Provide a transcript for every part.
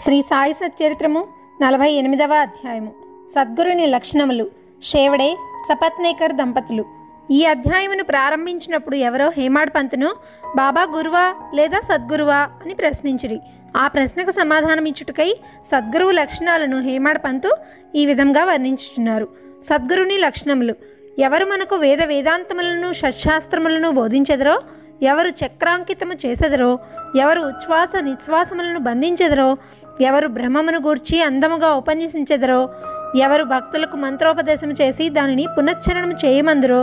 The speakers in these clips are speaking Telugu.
శ్రీ సాయి సచ్చరిత్రము నలభై ఎనిమిదవ అధ్యాయము సద్గురుని లక్షణములు షేవడే సపత్నేకర్ దంపతులు ఈ అధ్యాయమును ప్రారంభించినప్పుడు ఎవరో హేమాడ్ పంతును బాబా గురువా లేదా సద్గురువా అని ప్రశ్నించిరి ఆ ప్రశ్నకు సమాధానం ఇచ్చుటకై సద్గురువు లక్షణాలను హేమాడ్ పంతు ఈ విధంగా వర్ణించుచున్నారు సద్గురుని లక్షణములు ఎవరు మనకు వేద వేదాంతములను షట్శాస్త్రములను బోధించెదరో ఎవరు చక్రాంకితము చేసెదరో ఎవరు ఉచ్ఛ్వాస నిశ్వాసములను బంధించెదరో ఎవరు బ్రహ్మమును గూర్చి అందముగా ఉపన్యసించెదరో ఎవరు భక్తులకు మంత్రోపదేశం చేసి దానిని పునశ్చరణం చేయమందురో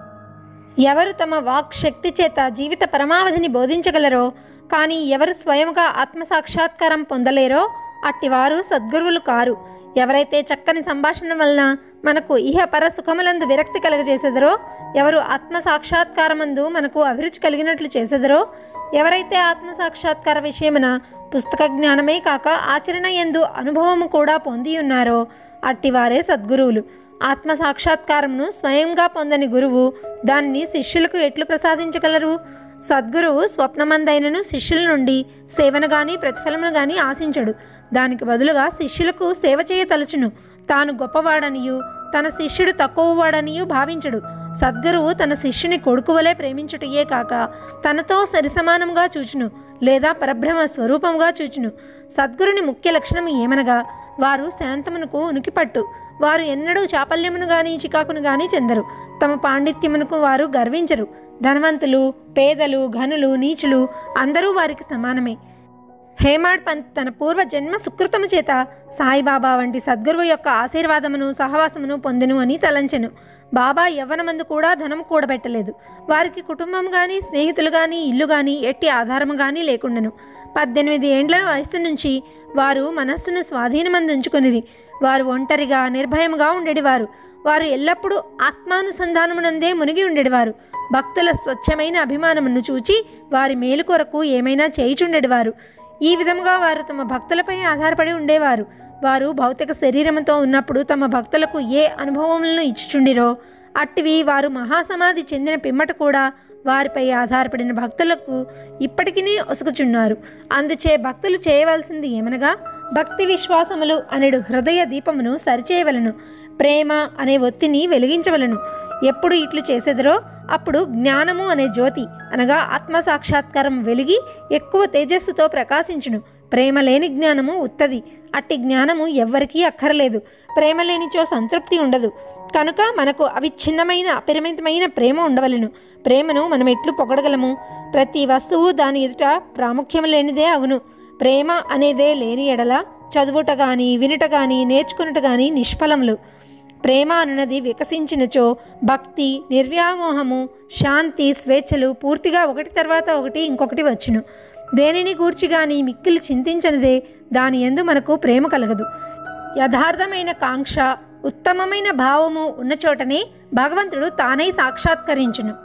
ఎవరు తమ వాక్ శక్తి చేత జీవిత పరమావధిని బోధించగలరో కానీ ఎవరు స్వయముగా ఆత్మసాక్షాత్కారం పొందలేరో అట్టివారు సద్గురువులు కారు ఎవరైతే చక్కని సంభాషణ వలన మనకు ఇహ పర సుఖములందు విరక్తి కలగజేసెదరో ఎవరు ఆత్మ సాక్షాత్కారమందు మనకు అభిరుచి కలిగినట్లు చేసెదరో ఎవరైతే ఆత్మ సాక్షాత్కార విషయమున పుస్తక జ్ఞానమే కాక ఆచరణ ఎందు అనుభవము కూడా పొంది ఉన్నారో అట్టివారే సద్గురువులు ఆత్మ సాక్షాత్కారమును స్వయంగా పొందని గురువు దాన్ని శిష్యులకు ఎట్లు ప్రసాదించగలరు సద్గురువు స్వప్నమందైనను శిష్యుల నుండి సేవను గాని ప్రతిఫలమును గాని ఆశించడు దానికి బదులుగా శిష్యులకు సేవ చేయతలుచును తాను గొప్పవాడనియు తన శిష్యుడు తక్కువవాడనియు భావించడు సద్గురువు తన శిష్యుని కొడుకు వలె ప్రేమించుటయే కాక తనతో సరిసమానంగా చూచును లేదా పరబ్రహ్మ స్వరూపంగా చూచును సద్గురుని ముఖ్య లక్షణం ఏమనగా వారు శాంతమునకు ఉనికిపట్టు వారు ఎన్నడూ చాపల్యమును గాని చికాకును గాని చెందరు తమ పాండిత్యమునకు వారు గర్వించరు ధనవంతులు పేదలు ఘనులు నీచులు అందరూ వారికి సమానమే హేమాడ్ పంత్ తన పూర్వ జన్మ సుకృతము చేత సాయిబాబా వంటి సద్గురువు యొక్క ఆశీర్వాదమును సహవాసమును పొందెను అని తలంచెను బాబా యవ్వనమందు కూడా ధనం కూడబెట్టలేదు వారికి కుటుంబం కానీ స్నేహితులు కానీ ఇల్లు కానీ ఎట్టి ఆధారము కానీ లేకుండెను పద్దెనిమిది ఏండ్ల వయసు నుంచి వారు మనస్సును స్వాధీనమందుంచుకొనిరి వారు ఒంటరిగా నిర్భయముగా ఉండేటివారు వారు ఎల్లప్పుడూ ఆత్మానుసంధానమునందే మునిగి ఉండేటివారు భక్తుల స్వచ్ఛమైన అభిమానమును చూచి వారి మేలు కొరకు ఏమైనా చేయిచుండేటివారు ఈ విధముగా వారు తమ భక్తులపై ఆధారపడి ఉండేవారు వారు భౌతిక శరీరముతో ఉన్నప్పుడు తమ భక్తులకు ఏ అనుభవములను ఇచ్చుచుండిరో అట్టివి వారు మహాసమాధి చెందిన పిమ్మట కూడా వారిపై ఆధారపడిన భక్తులకు ఇప్పటికీ ఒసుకుచున్నారు అందుచే భక్తులు చేయవలసింది ఏమనగా భక్తి విశ్వాసములు అనేడు హృదయ దీపమును సరిచేయవలను ప్రేమ అనే ఒత్తిని వెలిగించవలను ఎప్పుడు ఇట్లు చేసేదరో అప్పుడు జ్ఞానము అనే జ్యోతి అనగా ఆత్మ సాక్షాత్కారం వెలిగి ఎక్కువ తేజస్సుతో ప్రకాశించును ప్రేమ లేని జ్ఞానము ఉత్తది అట్టి జ్ఞానము ఎవ్వరికీ అక్కరలేదు ప్రేమ లేనిచో సంతృప్తి ఉండదు కనుక మనకు అవిచ్ఛిన్నమైన అపరిమితమైన ప్రేమ ఉండవలను ప్రేమను మనం ఎట్లు పొగడగలము ప్రతి వస్తువు దాని ఎదుట ప్రాముఖ్యం లేనిదే అగును ప్రేమ అనేదే లేని ఎడల చదువుట గాని వినుట గాని నేర్చుకునుట గాని నిష్ఫలములు ప్రేమ అనున్నది వికసించినచో భక్తి నిర్వ్యామోహము శాంతి స్వేచ్ఛలు పూర్తిగా ఒకటి తర్వాత ఒకటి ఇంకొకటి వచ్చును దేనిని గూర్చి గాని మిక్కిలి చింతించనిదే దాని ఎందు మనకు ప్రేమ కలగదు యథార్థమైన కాంక్ష ఉత్తమమైన భావము ఉన్న చోటనే భగవంతుడు తానై సాక్షాత్కరించును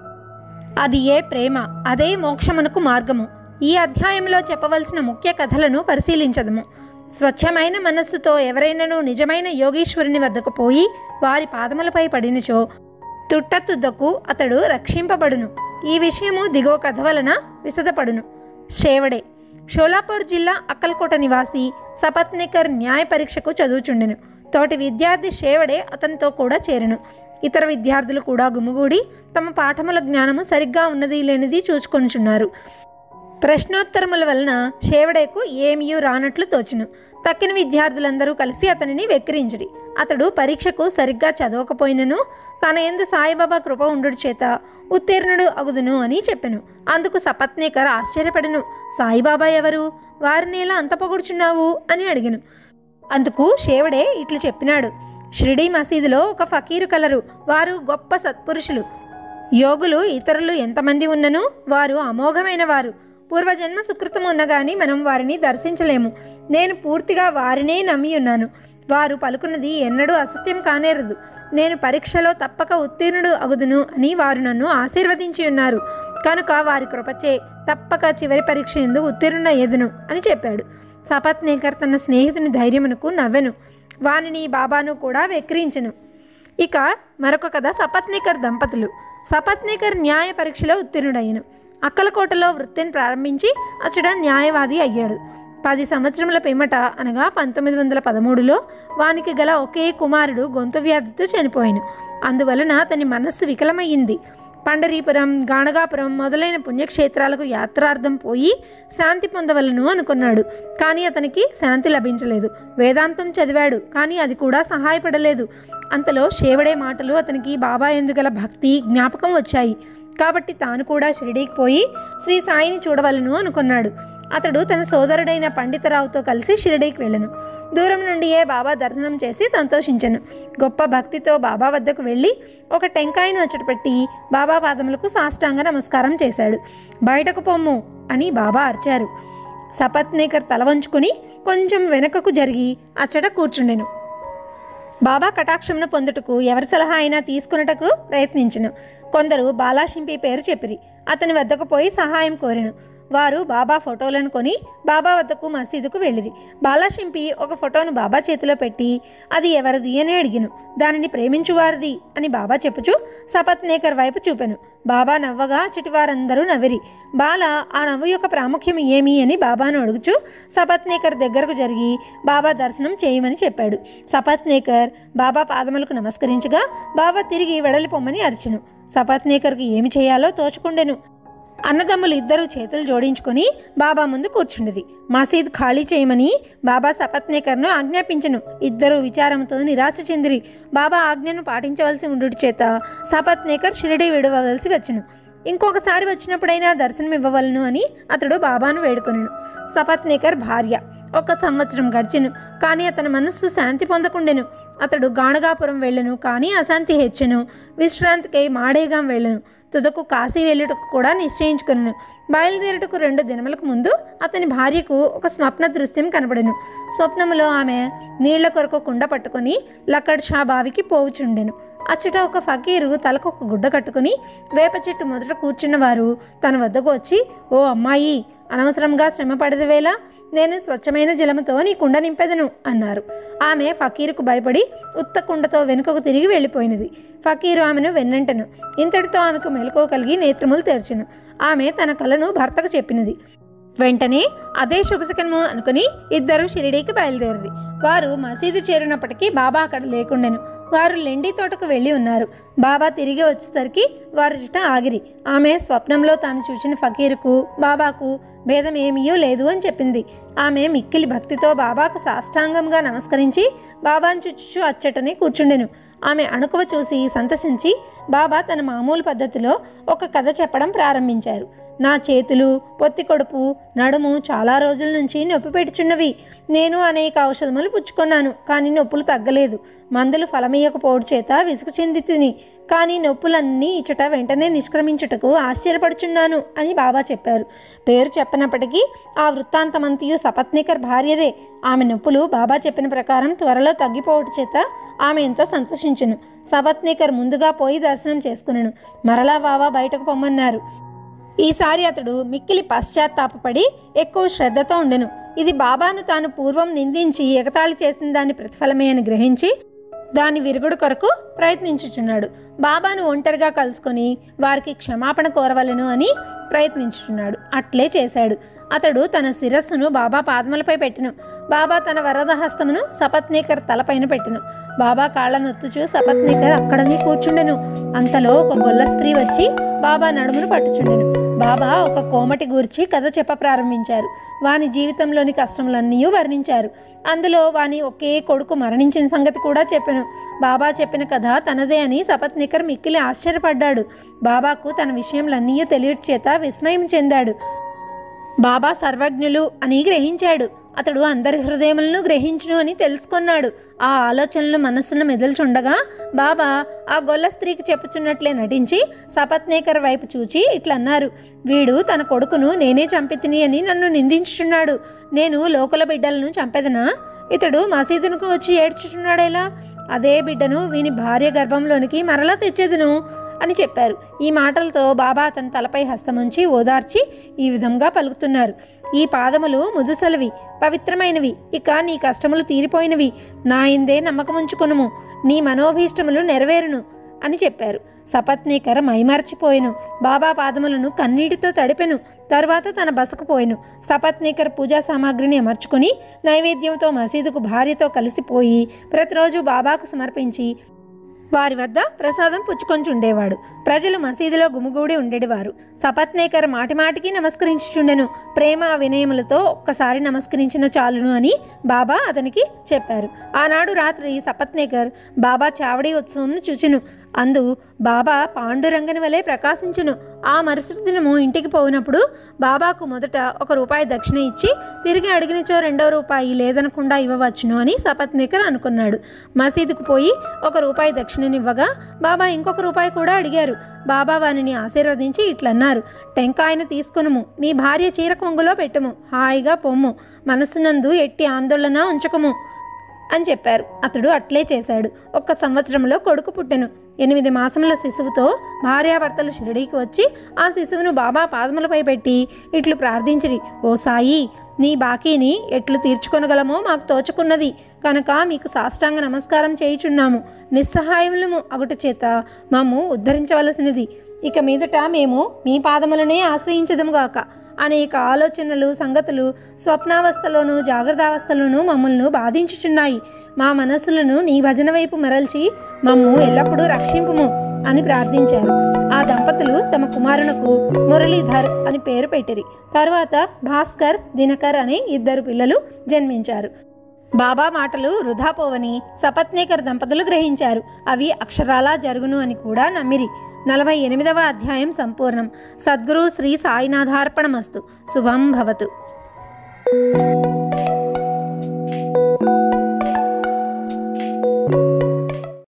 అది ఏ ప్రేమ అదే మోక్షమునకు మార్గము ఈ అధ్యాయంలో చెప్పవలసిన ముఖ్య కథలను పరిశీలించదము స్వచ్ఛమైన మనస్సుతో ఎవరైనాను నిజమైన యోగీశ్వరుని వద్దకు పోయి వారి పాదములపై పడినచో తుట్టతుద్దకు అతడు రక్షింపబడును ఈ విషయము దిగువ కథ వలన విశదపడును షేవడే షోలాపూర్ జిల్లా అక్కల్కోట నివాసి సపత్నికర్ న్యాయ పరీక్షకు చదువుచుండెను తోటి విద్యార్థి షేవడే అతనితో కూడా చేరెను ఇతర విద్యార్థులు కూడా గుమిగూడి తమ పాఠముల జ్ఞానము సరిగ్గా ఉన్నది లేనిది చూసుకొనుచున్నారు ప్రశ్నోత్తరముల వలన షేవడేకు ఏమియూ రానట్లు తోచును తక్కిన విద్యార్థులందరూ కలిసి అతనిని వెక్కిరించిరి అతడు పరీక్షకు సరిగ్గా చదవకపోయినను తన ఎందు సాయిబాబా కృప ఉండుడు చేత ఉత్తీర్ణుడు అగుదును అని చెప్పెను అందుకు సపత్నేకర్ ఆశ్చర్యపడెను సాయిబాబా ఎవరు వారిని ఎలా అంత పొగుడుచున్నావు అని అడిగెను అందుకు షేవడే ఇట్లు చెప్పినాడు షిరిడీ మసీదులో ఒక ఫకీరు కలరు వారు గొప్ప సత్పురుషులు యోగులు ఇతరులు ఎంతమంది ఉన్నను వారు అమోఘమైన వారు పూర్వజన్మ సుకృతం ఉన్న గాని మనం వారిని దర్శించలేము నేను పూర్తిగా వారినే నమ్మి ఉన్నాను వారు పలుకున్నది ఎన్నడూ అసత్యం కానేరదు నేను పరీక్షలో తప్పక ఉత్తీర్ణుడు అగుదును అని వారు నన్ను ఆశీర్వదించి ఉన్నారు కనుక వారి కృపచే తప్పక చివరి పరీక్ష ఎందు ఉత్తీర్ణుడ ఎదును అని చెప్పాడు సపత్నేకర్ తన స్నేహితుని ధైర్యమునకు నవ్వెను వానిని బాబాను కూడా వెక్కిరించెను ఇక మరొక కథ సపత్నేకర్ దంపతులు సపత్నేకర్ న్యాయ పరీక్షలో ఉత్తీర్ణుడయ్యను అక్కలకోటలో వృత్తిని ప్రారంభించి అచ్చట న్యాయవాది అయ్యాడు పది సంవత్సరముల పిమ్మట అనగా పంతొమ్మిది వందల పదమూడులో వానికి గల ఒకే కుమారుడు గొంతు వ్యాధితో చనిపోయాను అందువలన అతని మనస్సు వికలమయ్యింది పండరీపురం గాణగాపురం మొదలైన పుణ్యక్షేత్రాలకు యాత్రార్థం పోయి శాంతి పొందవలను అనుకున్నాడు కానీ అతనికి శాంతి లభించలేదు వేదాంతం చదివాడు కానీ అది కూడా సహాయపడలేదు అంతలో శేవడే మాటలు అతనికి బాబా ఎందుగల భక్తి జ్ఞాపకం వచ్చాయి కాబట్టి తాను కూడా షిరిడీకి పోయి శ్రీ సాయిని చూడవలను అనుకున్నాడు అతడు తన సోదరుడైన పండితరావుతో కలిసి షిరిడీకి వెళ్ళను దూరం నుండియే బాబా దర్శనం చేసి సంతోషించను గొప్ప భక్తితో బాబా వద్దకు వెళ్ళి ఒక టెంకాయను అచ్చటపెట్టి బాబా పాదములకు సాష్టాంగ నమస్కారం చేశాడు బయటకు పొమ్ము అని బాబా అరిచారు సపత్నేకర్ తల వంచుకుని కొంచెం వెనకకు జరిగి అచ్చట కూర్చుండెను బాబా కటాక్షమును పొందుటకు ఎవరి సలహా అయినా తీసుకున్నటకు ప్రయత్నించను కొందరు బాలాషింపి పేరు చెప్పిరి అతని వద్దకు పోయి సహాయం కోరెను వారు బాబా ఫోటోలను కొని బాబా వద్దకు మసీదుకు వెళ్ళిరి బాలాషింపి ఒక ఫోటోను బాబా చేతిలో పెట్టి అది ఎవరిది అని అడిగిను దానిని ప్రేమించువారిది అని బాబా చెప్పుచు సపత్నేకర్ వైపు చూపెను బాబా నవ్వగా చిటివారందరూ నవ్విరి బాల ఆ నవ్వు యొక్క ప్రాముఖ్యం ఏమి అని బాబాను అడుగుచు సపత్నేకర్ దగ్గరకు జరిగి బాబా దర్శనం చేయమని చెప్పాడు సపత్నేకర్ బాబా పాదములకు నమస్కరించగా బాబా తిరిగి వెడలిపోమ్మని అరిచెను సపత్నేకర్కి ఏమి చేయాలో తోచుకుండెను అన్నదమ్ములు ఇద్దరు చేతులు జోడించుకొని బాబా ముందు కూర్చుండిరి మసీద్ ఖాళీ చేయమని బాబా సపత్నేకర్ను ఆజ్ఞాపించను ఇద్దరు విచారంతో నిరాశ చెందిరి బాబా ఆజ్ఞను పాటించవలసి ఉండుట చేత సపత్నేకర్ షిరిడి విడవలసి వచ్చును ఇంకొకసారి వచ్చినప్పుడైనా దర్శనం ఇవ్వవలను అని అతడు బాబాను వేడుకొనెను సపత్నేకర్ భార్య ఒక సంవత్సరం గడిచెను కానీ అతని మనస్సు శాంతి పొందకుండెను అతడు గాణగాపురం వెళ్ళెను కానీ అశాంతి హెచ్చెను విశ్రాంతికై మాడేగాం వెళ్ళెను తుదకు కాశీ వెళ్ళుటకు కూడా నిశ్చయించుకున్నాను బయలుదేరుటకు రెండు దినములకు ముందు అతని భార్యకు ఒక స్వప్న దృశ్యం కనబడెను స్వప్నములో ఆమె నీళ్ల కొరకు కుండ పట్టుకొని లక్కడ్ షా బావికి పోవుచుండెను అచ్చట ఒక ఫకీరు తలకు ఒక గుడ్డ కట్టుకుని వేప చెట్టు మొదట కూర్చున్నవారు తన వద్దకు వచ్చి ఓ అమ్మాయి అనవసరంగా శ్రమ పడేవేళ నేను స్వచ్ఛమైన జలముతో నీ కుండ నింపెదను అన్నారు ఆమె ఫకీరుకు భయపడి ఉత్త కుండతో వెనుకకు తిరిగి వెళ్ళిపోయినది ఫకీరు ఆమెను వెన్నంటను ఇంతటితో ఆమెకు మెలకువ కలిగి నేత్రములు తెరచెను ఆమె తన కలను భర్తకు చెప్పినది వెంటనే అదే శుభశకనము అనుకుని ఇద్దరు షిరిడీకి బయలుదేరి వారు మసీదు చేరినప్పటికీ బాబా అక్కడ లేకుండెను వారు లెండి తోటకు వెళ్ళి ఉన్నారు బాబా తిరిగి వచ్చేసరికి వారి చుట్ట ఆగిరి ఆమె స్వప్నంలో తాను చూసిన ఫకీరుకు బాబాకు భేదం ఏమీయూ లేదు అని చెప్పింది ఆమె మిక్కిలి భక్తితో బాబాకు సాష్టాంగంగా నమస్కరించి బాబాను చుచ్చు అచ్చటనే కూర్చుండెను ఆమె అణుకువ చూసి సంతసించి బాబా తన మామూలు పద్ధతిలో ఒక కథ చెప్పడం ప్రారంభించారు నా చేతులు పొత్తి కొడుపు నడుము చాలా రోజుల నుంచి నొప్పి పెట్టుచున్నవి నేను అనేక ఔషధములు పుచ్చుకున్నాను కానీ నొప్పులు తగ్గలేదు మందులు ఫలమీయకపోవడం చేత విసుగు చెంది తిని కానీ నొప్పులన్నీ ఇచ్చట వెంటనే నిష్క్రమించుటకు ఆశ్చర్యపడుచున్నాను అని బాబా చెప్పారు పేరు చెప్పనప్పటికీ ఆ వృత్తాంతమంతియు సపత్నికర్ భార్యదే ఆమె నొప్పులు బాబా చెప్పిన ప్రకారం త్వరలో తగ్గిపోవటం చేత ఆమె ఎంతో సంతోషించును సపత్నికర్ ముందుగా పోయి దర్శనం చేసుకునను మరలా బాబా బయటకు పొమ్మన్నారు ఈసారి అతడు మిక్కిలి పశ్చాత్తాపపడి ఎక్కువ శ్రద్ధతో ఉండెను ఇది బాబాను తాను పూర్వం నిందించి ఎగతాళి చేసిన దాని ప్రతిఫలమే అని గ్రహించి దాని విరుగుడు కొరకు ప్రయత్నించుచున్నాడు బాబాను ఒంటరిగా కలుసుకొని వారికి క్షమాపణ కోరవలెను అని ప్రయత్నించుచున్నాడు అట్లే చేశాడు అతడు తన శిరస్సును బాబా పాదములపై పెట్టెను బాబా తన వరద హస్తమును సపత్నేకర్ తలపైన పెట్టెను బాబా కాళ్ళ నొత్తుచు సపత్నేకర్ అక్కడనే కూర్చుండెను అంతలో ఒక గొల్ల స్త్రీ వచ్చి బాబా నడుమును పట్టుచుండెను బాబా ఒక కోమటి గూర్చి కథ చెప్ప ప్రారంభించారు వాని జీవితంలోని కష్టములన్నీ వర్ణించారు అందులో వాని ఒకే కొడుకు మరణించిన సంగతి కూడా చెప్పాను బాబా చెప్పిన కథ తనదే అని సపత్నికర్ మిక్కిలి ఆశ్చర్యపడ్డాడు బాబాకు తన విషయంలన్నీ తెలియట చేత విస్మయం చెందాడు బాబా సర్వజ్ఞులు అని గ్రహించాడు అతడు అందరి హృదయములను గ్రహించును అని తెలుసుకున్నాడు ఆ ఆలోచనలు మనస్సును మెదల్చుండగా బాబా ఆ గొల్ల స్త్రీకి చెప్పుచున్నట్లే నటించి సపత్నేకర్ వైపు చూచి ఇట్లన్నారు వీడు తన కొడుకును నేనే చంపితిని అని నన్ను నిందించుచున్నాడు నేను లోకల బిడ్డలను చంపెదనా ఇతడు మసీదునకు వచ్చి ఏడ్చుచున్నాడేలా అదే బిడ్డను వీని భార్య గర్భంలోనికి మరలా తెచ్చేదను అని చెప్పారు ఈ మాటలతో బాబా అతని తలపై హస్తముంచి ఓదార్చి ఈ విధంగా పలుకుతున్నారు ఈ పాదములు ముదుసలవి పవిత్రమైనవి ఇక నీ కష్టములు తీరిపోయినవి నా ఇందే నమ్మకముంచుకునుము నీ మనోభీష్టములు నెరవేరును అని చెప్పారు సపత్నేకర్ మైమర్చిపోయెను బాబా పాదములను కన్నీటితో తడిపెను తరువాత తన బసకు పోయెను సపత్నేకర్ పూజా సామాగ్రిని అమర్చుకొని నైవేద్యంతో మసీదుకు భార్యతో కలిసిపోయి ప్రతిరోజు బాబాకు సమర్పించి వారి వద్ద ప్రసాదం పుచ్చుకొని ఉండేవాడు ప్రజలు మసీదులో గుమిగూడి ఉండేవారు సపత్నేకర్ మాటిమాటికి నమస్కరించుచుండెను ప్రేమ వినయములతో ఒక్కసారి నమస్కరించిన చాలును అని బాబా అతనికి చెప్పారు ఆనాడు రాత్రి సపత్నేకర్ బాబా చావడి ఉత్సవంను చూచెను అందు బాబా పాండురంగని వలె ప్రకాశించును ఆ మరుసటి దినము ఇంటికి పోయినప్పుడు బాబాకు మొదట ఒక రూపాయి దక్షిణ ఇచ్చి తిరిగి అడిగినచో రెండో రూపాయి లేదనకుండా ఇవ్వవచ్చును అని సపత్నేకర్ అనుకున్నాడు మసీదుకు పోయి ఒక రూపాయి దక్షిణనివ్వగా బాబా ఇంకొక రూపాయి కూడా అడిగారు బాబా వారిని ఆశీర్వదించి ఇట్లన్నారు టెంకాయను తీసుకునుము నీ భార్య చీర కొంగులో పెట్టుము హాయిగా పొమ్ము మనస్సునందు ఎట్టి ఆందోళన ఉంచకము అని చెప్పారు అతడు అట్లే చేశాడు ఒక్క సంవత్సరంలో కొడుకు పుట్టెను ఎనిమిది మాసముల శిశువుతో భార్యాభర్తలు షిరిడీకి వచ్చి ఆ శిశువును బాబా పాదములపై పెట్టి ఇట్లు ప్రార్థించిరి ఓ సాయి నీ బాకీని ఎట్లు తీర్చుకొనగలమో మాకు తోచుకున్నది కనుక మీకు సాష్టాంగ నమస్కారం చేయుచున్నాము నిస్సహాయములము అగుట చేత మమ్ము ఉద్ధరించవలసినది ఇక మీదట మేము మీ పాదములనే ఆశ్రయించదముగాక అనేక ఆలోచనలు సంగతులు స్వప్నావస్థలోను జాగ్రత్తావస్థలోను మమ్మల్ని బాధించుచున్నాయి మా మనస్సులను నీ భజన వైపు మరల్చి మమ్ము ఎల్లప్పుడూ రక్షింపుము అని ప్రార్థించారు ఆ దంపతులు తమ కుమారునకు మురళీధర్ అని పేరు పెట్టిరి తర్వాత భాస్కర్ దినకర్ అనే ఇద్దరు పిల్లలు జన్మించారు బాబా మాటలు వృధా పోవని సపత్నేకర్ దంపతులు గ్రహించారు అవి అక్షరాలా జరుగును అని కూడా నమ్మిరి నలభై ఎనిమిదవ అధ్యాయం సంపూర్ణం సద్గురు శ్రీ సాయినాథార్పణమస్తు శుభం భవతు